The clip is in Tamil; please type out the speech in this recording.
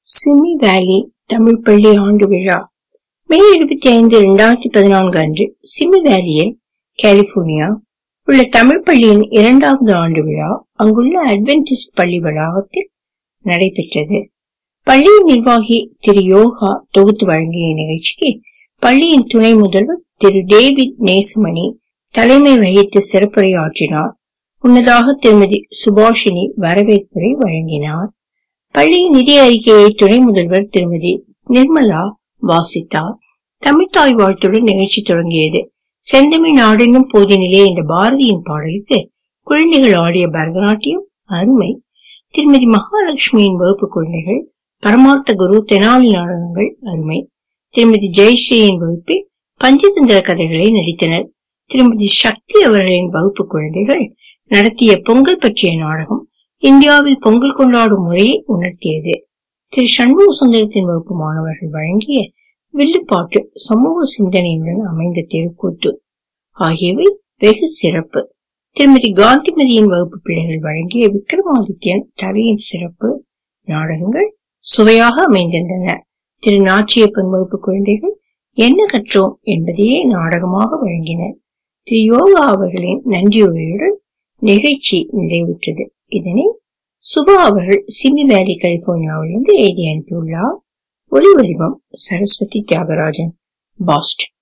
சிமி வேலி தமிழ் பள்ளி ஆண்டு விழா மே இருபத்தி ஐந்து இரண்டாயிரத்தி பதினான்கு அன்று சிமி வேலியில் கலிபோர்னியா உள்ள தமிழ் பள்ளியின் இரண்டாவது ஆண்டு விழா அங்குள்ள அட்வென்டிஸ்ட் பள்ளி வளாகத்தில் நடைபெற்றது பள்ளியின் நிர்வாகி திரு யோகா தொகுத்து வழங்கிய நிகழ்ச்சிக்கு பள்ளியின் துணை முதல்வர் திரு டேவிட் நேசுமணி தலைமை வகித்து சிறப்புரையாற்றினார் முன்னதாக திருமதி சுபாஷினி வரவேற்புரை வழங்கினார் பள்ளியின் நிதி அறிக்கையை துணை முதல்வர் திருமதி நிர்மலா வாசித்தார் தமிழ்தாய் வாழ்த்துடன் நிகழ்ச்சி தொடங்கியது செந்தமிழ் நாடென்னும் போதினிலே இந்த பாரதியின் பாடலுக்கு குழந்தைகள் ஆடிய பரதநாட்டியம் அருமை திருமதி மகாலட்சுமியின் வகுப்பு குழந்தைகள் பரமார்த்த குரு தெனாலி நாடகங்கள் அருமை திருமதி ஜெயஸ்ரீயின் வகுப்பில் பஞ்சதந்திர கதைகளை நடித்தனர் திருமதி சக்தி அவர்களின் வகுப்பு குழந்தைகள் நடத்திய பொங்கல் பற்றிய நாடகம் இந்தியாவில் பொங்கல் கொண்டாடும் முறையை உணர்த்தியது திரு சண்முக சுந்தரத்தின் வகுப்பு மாணவர்கள் வழங்கிய வில்லுப்பாட்டு சமூக சிந்தனையுடன் அமைந்த தெருக்கூத்து ஆகியவை வெகு சிறப்பு திருமதி காந்திமதியின் வகுப்பு பிள்ளைகள் வழங்கிய விக்ரமாதித்யன் தலையின் சிறப்பு நாடகங்கள் சுவையாக அமைந்திருந்தன திரு நாச்சியப்பன் வகுப்பு குழந்தைகள் என்ன கற்றோம் என்பதையே நாடகமாக வழங்கினர் திரு யோகா அவர்களின் நன்றியுரையுடன் நிகழ்ச்சி நிறைவுற்றது இதனை சுபா அவர்கள் சிமி வேலி கலிபோர்னியாவிலிருந்து எழுதி அனுப்பியுள்ளார் ஒளி வடிவம் சரஸ்வதி தியாகராஜன் பாஸ்டன்